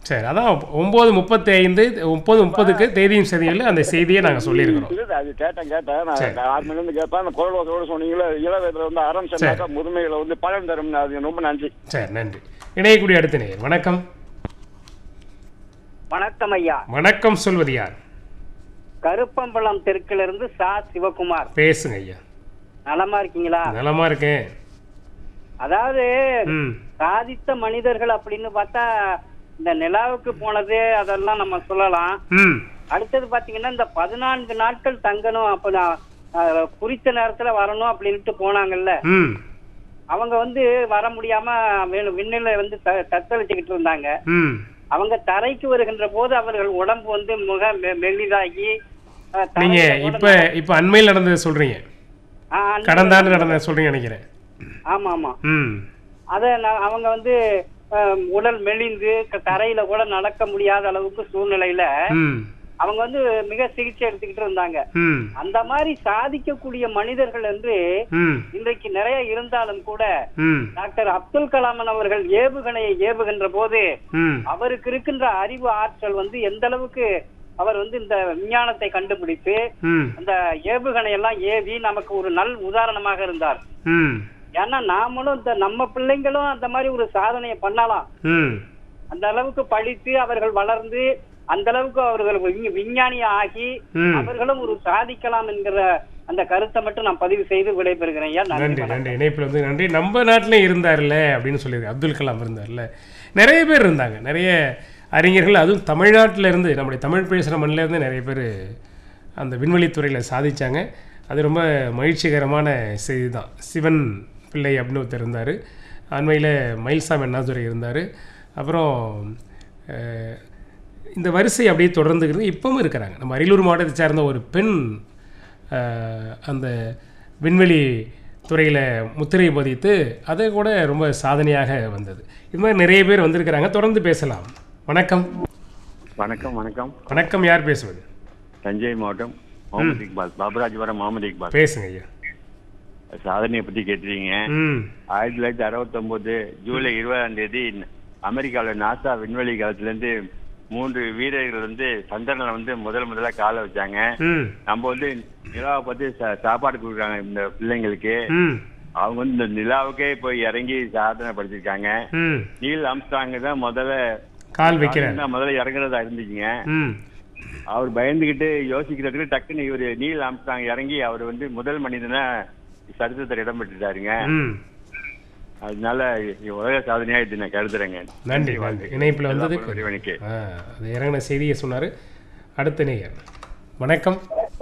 சரி அதான் ஒம்பது முப்பத்தி ஐந்து முப்பது முப்பதுக்கு தேதியும் சரியில் அந்த செய்தியை நாங்கள் சொல்லியிருக்கிறோம் இல்ல அது கேட்டேன் கேட்டேன் நான் சரி. நான் ஆறு மணில இருந்து கேட்பேன் அந்த குரல் வசோட சொன்னீங்களே இளவயதுல வந்து அறம் சொன்னாக்கா முதுமையில வந்து பலன் தரும் அது ரொம்ப நன்றி சரி நன்றி இணையக்கூடிய அடுத்த நேயர் வணக்கம் வணக்கம் ஐயா வணக்கம் சொல்வது யார் கருப்பம்பலம் தெற்குல இருந்து சா சிவகுமார் பேசுங்க ஐயா நலமா இருக்கீங்களா நலமா இருக்கேன் அதாவது ம் சாதித்த மனிதர்கள் அப்படின்னு பார்த்தா இந்த நிலாவுக்கு போனது அதெல்லாம் நம்ம சொல்லலாம் ம் அடுத்தது பாத்தீங்கன்னா இந்த பதினான்கு நாட்கள் தங்கணும் அப்ப நான், அஹ், குறித்த நேரத்துல வரணும் அப்படின்ட்டு போனாங்கல்ல ம் அவங்க வந்து வர முடியாம வே- விண்ணில வந்து த- தத்தளிச்சுக்கிட்டு இருந்தாங்க ம் அவங்க தரைக்கு வருகின்ற போது அவர்கள் உடம்பு வந்து முக மெ- மெல்லிதாகி அஹ், நீங்க தரையில கூட இப்ப இப்ப அண்மையில் நடந்ததை சொல்றீங்க ஆ, அந்த- கடந்த ஆண்டு நடந்ததை சொல்றீங்க நினைக்கிறேன் ஆமா ஆமா ம் அத நான் அவங்க வந்து அஹ், உடல் மெலிந்து க- தரையில கூட நடக்க முடியாத அளவுக்கு சூழ்நிலையில ம் அவங்க வந்து மிக சிகிச்சை எடுத்துக்கிட்டு இருந்தாங்க ம் அந்த மாதிரி சாதிக்கக்கூடிய மனிதர்கள் என்று ம் இன்றைக்கு நிறைய இருந்தாலும் கூட ம் டாக்டர் அப்துல் கலாமன் அவர்கள் ஏவுகணையை ஏவுகின்ற போது ம் அவருக்கு இருக்கின்ற அறிவு ஆற்றல் வந்து எந்த அளவுக்கு அவர் வந்து இந்த விஞ்ஞானத்தை கண்டுபிடித்து ம் அந்த ஏவுகணை எல்லாம் ஏவி நமக்கு ஒரு நல் உதாரணமாக இருந்தார் ம் ஏன்னா நாமளும் இந்த நம்ம பிள்ளைங்களும் அந்த மாதிரி ஒரு சாதனையை பண்ணலாம் ம் அந்த அளவுக்கு படித்து அவர்கள் வளர்ந்து அந்த அளவுக்கு அவர்கள் விஞ்ஞ- விஞ்ஞானி ஆகி ம். அவர்களும் ஒரு சாதிக்கலாம் என்கிற அந்த கருத்தை மட்டும் நான் பதிவு செய்து விடைபெறுகிறேன் ஐயா நன்றி நன்றி வணக்கம். நன்றி இணைப்பில் வந்து நன்றி நம்ம நாட்டிலையும் இருந்தார்ல அப்படின்னு சொல்லியிருக்கு அப்துல் கலாம் இருந்தார்ல நிறைய பேர் இருந்தாங்க நிறைய அறிஞர்கள் அதுவும் தமிழ்நாட்டில் இருந்து நம்முடைய தமிழ் பேசுகிற மண்ணில இருந்து நிறைய பேர் அந்த விண்வெளித்துறையில் சாதிச்சாங்க அது ரொம்ப மகிழ்ச்சிகரமான செய்தி தான் சிவன் பிள்ளை அப்படின்னு ஒருத்தர் இருந்தார் அண்மையில் மயில்சாமி அண்ணாதுரை இருந்தார் அப்புறம் அஹ், இந்த வரிசை அப்படியே தொடர்ந்துக்கிறது இப்பவும் இருக்கிறாங்க நம்ம அரியலூர் மாவட்டத்தை சார்ந்த ஒரு பெண் அஹ், அந்த விண்வெளி துறையில் முத்திரை பதித்து அதை கூட ரொம்ப சாதனையாக வந்தது இது மாதிரி நிறைய பேர் வந்திருக்கிறாங்க தொடர்ந்து பேசலாம் வணக்கம் வணக்கம் வணக்கம் வணக்கம் யார் பேசுவது தஞ்சை மாவட்டம் முகமது இக்பால் பாபராஜபுரம் முகமது இக்பால் பேசுங்க ஐயா சாதனையை பத்தி கேட்டிருக்கீங்க ம் ஆயிரத்தி தொள்ளாயிரத்தி அறுபத்தொன்பது ஜூலை இருபதாம் தேதி அமெரிக்காவில் நாசா விண்வெளி காலத்துலேருந்து மூன்று வீரர்கள் வந்து சந்திரனில் வந்து முதல் முதல்ல காலை வச்சாங்க ம் நம்ம வந்து நிலாவை பத்தி சா- சாப்பாடு கொடுக்குறாங்க இந்த பிள்ளைங்களுக்கு ம் அவங்க வந்து இந்த நிலாவுக்கே போய் இறங்கி சாதனை படுத்திருக்காங்க ம் நீல் அம்ஸ்டாங் தான் முதல்ல கால் வைக்கிறார் தான் முதல்ல இறங்குறதா இருந்துச்சுங்க ம் அவர் பயந்துகிட்டு யோசிக்கிறதுக்கு டக்குன்னு இவர் நீல் ஆம்ஸ்டாங் இறங்கி அவர் வந்து முதல் மனிதனா சரித்திரத்தில் இடம் பெற்றுட்டாருங்க ம் அதனால இது உலக சாதனையா இது நான் கருதுறேங்க நன்றி நன்றி இணைப்பில் வந்தது எல்லாம் இறைவனுக்கு ஆ அது இறங்கின செய்தியை சொன்னார் அடுத்த நேயர் வணக்கம்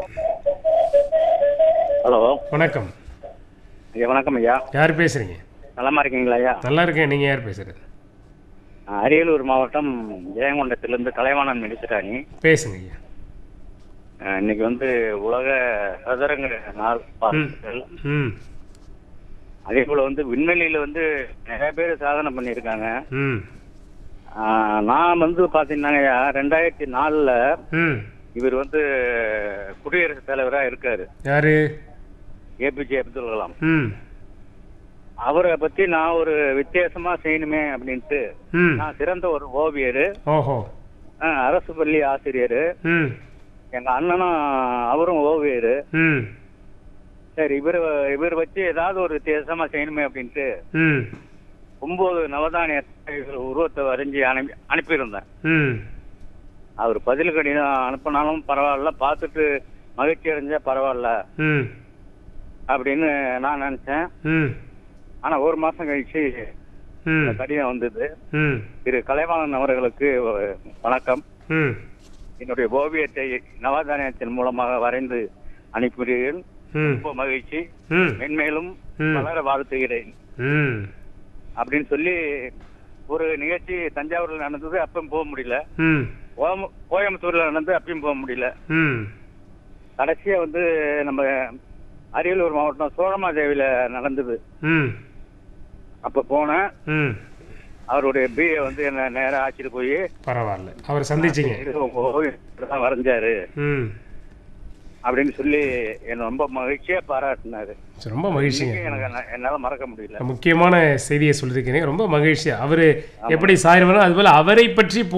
ஹலோ வணக்கம் ஐயா வணக்கம் ஐயா யார் பேசுகிறீங்க நலமா இருக்கீங்களா ஐயா நல்லா இருக்கேன் நீங்கள் யார் பேசுகிறது நான் அரியலூர் மாவட்டம் ஜெயங்கொண்டத்திலிருந்து கலைவாணன் மெடிசிராணி பேசுங்க ஐயா அஹ், இன்னைக்கு வந்து உலக சதுரங்க நாள் வாழ்த்துக்கள். ம் அதே போல வந்து விண்வெளியில வந்து நிறைய பேர் சாதனை பண்ணியிருக்காங்க ம் அஹ், நான் வந்து பாத்தீங்கன்னா ஐயா ரெண்டாயிரத்தி நாலுல ம் இவர் வந்து குடியரசுத் தலைவரா இருக்காரு யாரு ஏபிஜே அப்துல் கலாம் ம் அவரை பத்தி நான் ஒரு வித்தியாசமா செய்யணுமே அப்படின்ட்டு ம் நான் சிறந்த ஒரு ஓவியர் ஓஹோ அரசு பள்ளி ஆசிரியர் ம் எங்க அண்ணனும் அவரும் ஓவியர் ம் சரி இவர் இவர் வச்சு ஏதாவது ஒரு வித்தியாசமா செய்யணுமே அப்படின்ட்டு ம் ஒன்பது நவதானிய இவர் உருவத்தை வரைஞ்சி அனுப்பி அனுப்பியிருந்தேன் ம் அவர் பதில் கடிதம் அனுப்பினாலும் பரவாயில்ல பார்த்துட்டு மகிழ்ச்சி அடைஞ்சா பரவாயில்ல ம் அப்படின்னு நான் நினைச்சேன் ம் ஆனா ஒரு மாசம் கழிச்சு ம் இந்த கடிதம் வந்தது ம் திரு கலைவாணன் அவர்களுக்கு வணக்கம் ம் என்னுடைய ஓவியத்தை நவதானியத்தின் மூலமாக வரைந்து அனுப்புகிறேன் ம் ரொம்ப மகிழ்ச்சி ம் மென்மேலும் ம். வளர வாழ்த்துகிறேன் ம் அப்படின்னு சொல்லி ஒரு நிகழ்ச்சி தஞ்சாவூர்ல நடந்தது அப்பவும் போக முடியல ம் கோயம்பு- கோயம்புத்தூர்ல நடந்து அப்பயும் போக முடியல ம் கடைசியா வந்து நம்ம அரியலூர் மாவட்டம் சோழமாதேவியில நடந்தது ம் அப்ப போனேன் ம் அவருடைய பிஏ வந்து என்ன நேரா ஆச்சிட்டு போய் பரவாயில்ல அவர் சந்திச்சிங்க தான் வரைஞ்சாரு ம் அப்படின்னு சொல்லி என்ன ரொம்ப மகிழ்ச்சியா பாராட்டினாரு சரி, ரொம்ப மகிழ்ச்சிங்க இன்னைக்கும் எனக்கு என்ன- என்னால மறக்க முடியல முக்கியமான செய்தியை சொல்லியிருக்கிறீங்க ரொம்ப மகிழ்ச்சி அவர் எப்படி சாயிரவனோ அதுபோல் அவரை பற்றி